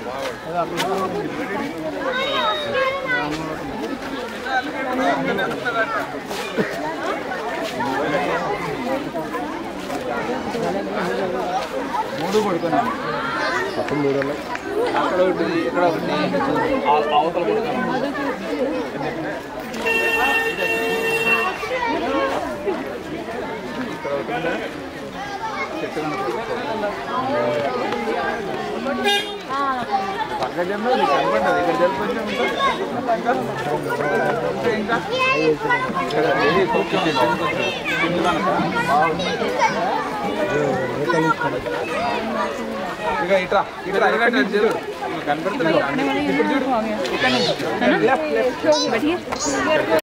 మూడు పడుకున్నాను మొత్తం మూడు ఉన్నాయి అక్కడ ఒకటి ఇక్కడ ఒకటి ఆ- అవతల పడుకున్నాను ఇక్కడ ఒకటి ఉందా? చెట్టు కనపడుతుంది. పక్క జన్మ నీకు కనపడ్డది ఇక్కడ తెలిపొచ్చా ఇంకా ఇంకా ఇక్కడ ఇది కూర్చో చెట్టు కూర్చో. కింద కనుక బాగుంది ఇక ఇట్రా ఇట్రా ఇక్కడ నుంచి చూడు కనపడుతుంది ఇప్పుడు చూడు ఇక్కడ నుంచి बैठिए